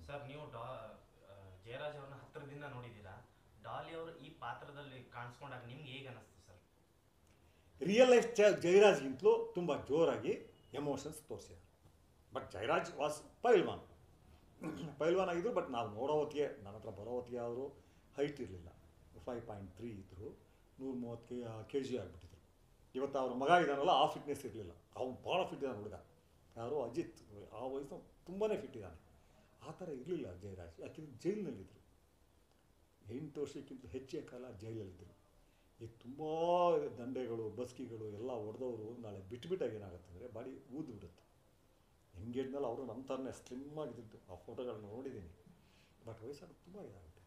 sir ನೀವು ಡಾ ಆ, ಜಯರಾಜ್ ಅವ್ರನ್ನ ಹತ್ತಿರದಿಂದ ನೋಡಿದ್ದೀರಾ ಡಾಲಿ ಅವರು ಈ ಪಾತ್ರದಲ್ಲಿ ಕಾಣಿಸ್ಕೊಂಡಾಗ ನಿಮ್ಗೆ ಹೇಗೆ ಅನಿಸ್ತು ಸರ್ ರಿಯಲ್ ಲೈಫ್ ಜ ಜಯರಾಜ್ಗಿಂತಲೂ ತುಂಬ ಜೋರಾಗಿ ಎಮೋಷನ್ಸ್ ತೋರಿಸಿದ್ದಾರೆ ಬಟ್ ಜಯರಾಜ್ ವಾಸ್ ಪೈಲ್ವಾನ್ ಪೈಲ್ವಾನ್ ಆಗಿದ್ರು ಬಟ್ ನಾವು ನೋಡೋ ಹೊತ್ತಿಗೆ ನನ್ನ ಹತ್ರ ಬರೋ ಹೊತ್ತಿಗೆ ಅವರು ಹೈಟ್ ಇರಲಿಲ್ಲ ಫೈವ್ ಪಾಯಿಂಟ್ ತ್ರೀ ಇದ್ದರು ನೂರ ಮೂವತ್ತು ಕೆ ಜಿ ಆಗಿಬಿಟ್ಟಿದ್ರು ಇವತ್ತು ಅವ್ರ ಮಗ ಇದ್ದಾನಲ್ಲ ಆ ಫಿಟ್ನೆಸ್ ಇರಲಿಲ್ಲ ಅವ್ನು ಭಾಳ ಫಿಟ್ ಇದ್ದಾನೆ ಹುಡುಗ ಯಾರು ಅಜಿತ್ ಆ ವಯಸ್ಸು ತುಂಬಾ ಫಿಟ್ ಇದ್ದಾನೆ ಆ ಥರ ಇರಲಿಲ್ಲ ಜಯರಾಜ್ ಯಾಕೆಂದ್ರೆ ಜೈಲಿನಲ್ಲಿದ್ದರು ಎಂಟು ವರ್ಷಕ್ಕಿಂತ ಹೆಚ್ಚಿನ ಕಾಲ ಜೈಲಲ್ಲಿದ್ದರು ಈಗ ತುಂಬ ದಂಡೆಗಳು ಬಸ್ಕಿಗಳು ಎಲ್ಲ ಹೊಡೆದವರು ನಾಳೆ ಬಿಟ್ಬಿಟ್ಟಾಗ ಏನಾಗುತ್ತೆ ಅಂದರೆ ಬಾಡಿ ಊದು ಬಿಡುತ್ತೆ ಹೆಂಗಿದ್ಮೇಲೆ ಅವರು ನಮ್ಮ ಥರನೇ ಸ್ಲಿಮ್ ಆಗಿದ್ದು ಆ ಫೋಟೋಗಳನ್ನ ನೋಡಿದ್ದೀನಿ ಬಟ್ ವಯಸ್ಸಾಗ ತುಂಬ ಇದಾಗುತ್ತೆ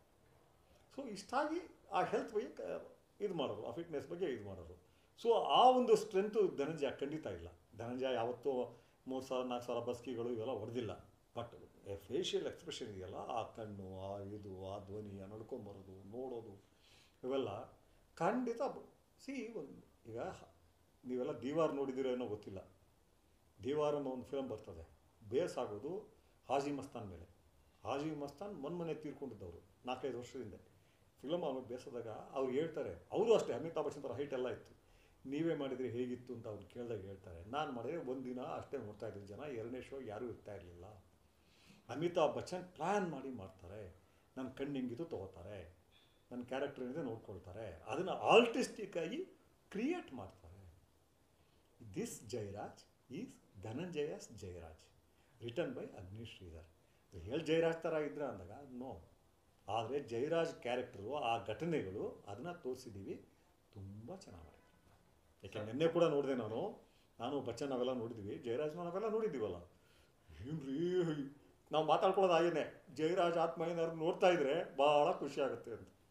ಸೊ ಇಷ್ಟಾಗಿ ಆ ಹೆಲ್ತ್ ಬಗ್ಗೆ ಕ- ಇದು ಮಾಡೋರು ಆ ಫಿಟ್ನೆಸ್ ಬಗ್ಗೆ ಇದು ಮಾಡೋರು ಸೊ ಆ ಒಂದು ಸ್ಟ್ರೆಂತು ಧನಂಜಯ ಖಂಡಿತ ಇಲ್ಲ ಧನಂಜಯ ಯಾವತ್ತೂ ಮೂರು ಸಾವಿರ ನಾಲ್ಕು ಸಾವಿರ ಬಸ್ಕಿಗಳು ಇವೆಲ್ಲ ಹೊಡೆದಿಲ್ಲ ಬಟ್ ಫೇಶಿಯಲ್ ಎಕ್ಸ್ಪ್ರೆಷನ್ ಇದೆಯಲ್ಲ ಆ ಕಣ್ಣು ಆ ಇದು ಆ ಧ್ವನಿ ಆ ನಡ್ಕೊಂಬರೋದು ನೋಡೋದು ಇವೆಲ್ಲ ಖಂಡಿತ ಸಿ ಒಂದು ಈಗ ನೀವೆಲ್ಲ ದೀವಾರ್ ನೋಡಿದಿರೋ ಏನೋ ಗೊತ್ತಿಲ್ಲ ದೀವಾರ್ ಅನ್ನೋ ಒಂದು ಫಿಲಮ್ ಬರ್ತದೆ ಬೇಸ್ ಆಗೋದು ಹಾಜಿ ಮಸ್ತಾನ್ ಮೇಲೆ ಹಾಜಿ ಮಸ್ತಾನ್ ಮೊನ್ನೆ ತೀರ್ಕೊಂಡಿದ್ದವರು ನಾಲ್ಕೈದು ವರ್ಷದಿಂದ ಫಿಲಮ್ ಆಮೇಲೆ ಬೇಸದಾಗ ಅವ್ರು ಹೇಳ್ತಾರೆ ಅವರು ಅಷ್ಟೇ ಅಮಿತಾಬ್ ಬಚ್ಚನ್ ಥರ ಹೈಟ್ ಎಲ್ಲ ಇತ್ತು ನೀವೇ ಮಾಡಿದರೆ ಹೇಗಿತ್ತು ಅಂತ ಅವ್ರು ಕೇಳಿದಾಗ ಹೇಳ್ತಾರೆ ನಾನು ಮಾಡಿದರೆ ಒಂದಿನ ಅಷ್ಟೇ ನೋಡ್ತಾ ಇದ್ದಿದ್ದು ಜನ ಎರಡನೇ ಶೋ ಯಾರೂ ಇರ್ತಾ ಇರಲಿಲ್ಲ ಅಮಿತಾಬ್ ಬಚ್ಚನ್ ಪ್ಲ್ಯಾನ್ ಮಾಡಿ ಮಾಡ್ತಾರೆ ನನ್ನ ಕಣ್ಣು ಹೆಂಗಿದು ತೊಗೋತಾರೆ ನನ್ನ ಕ್ಯಾರೆಕ್ಟರ್ ಏನಿದೆ ನೋಡ್ಕೊಳ್ತಾರೆ ಅದನ್ನು ಆರ್ಟಿಸ್ಟಿಕ್ಕಾಗಿ ಕ್ರಿಯೇಟ್ ಮಾಡ್ತಾರೆ this Jayaraj is Dhananjaya's Jayaraj return by Agnish Sridhar real Jayaraj ಥರ ಇದ್ರ ಅಂದಾಗ ನೋ ಆದರೆ ಜಯರಾಜ್ ಕ್ಯಾರೆಕ್ಟರು ಆ ಘಟನೆಗಳು ಅದನ್ನು ತೋರಿಸಿದ್ದೀವಿ ತುಂಬ ಚೆನ್ನಾಗಿ ಮಾಡಿದ್ರು ಯಾಕೆ ನಿನ್ನೆ ಕೂಡ ನೋಡಿದೆ ನಾನು ನಾನು ಬಚ್ಚನ್ ನಾವೆಲ್ಲ ನೋಡಿದ್ವಿ ಜಯರಾಜ್ ನಾವೆಲ್ಲ ನೋಡಿದ್ದೀವಲ್ಲ ಏನ್ರೀ ನಾವು ಮಾತಾಡ್ಕೊಳ್ಳೋದು ಹಾಗೇನೆ ಜಯರಾಜ್ ಆತ್ಮ ಏನಾದ್ರು ನೋಡ್ತಾ ಇದ್ರೆ ಭಾಳ ಖುಷಿ ಆಗುತ್ತೆ ಅಂತ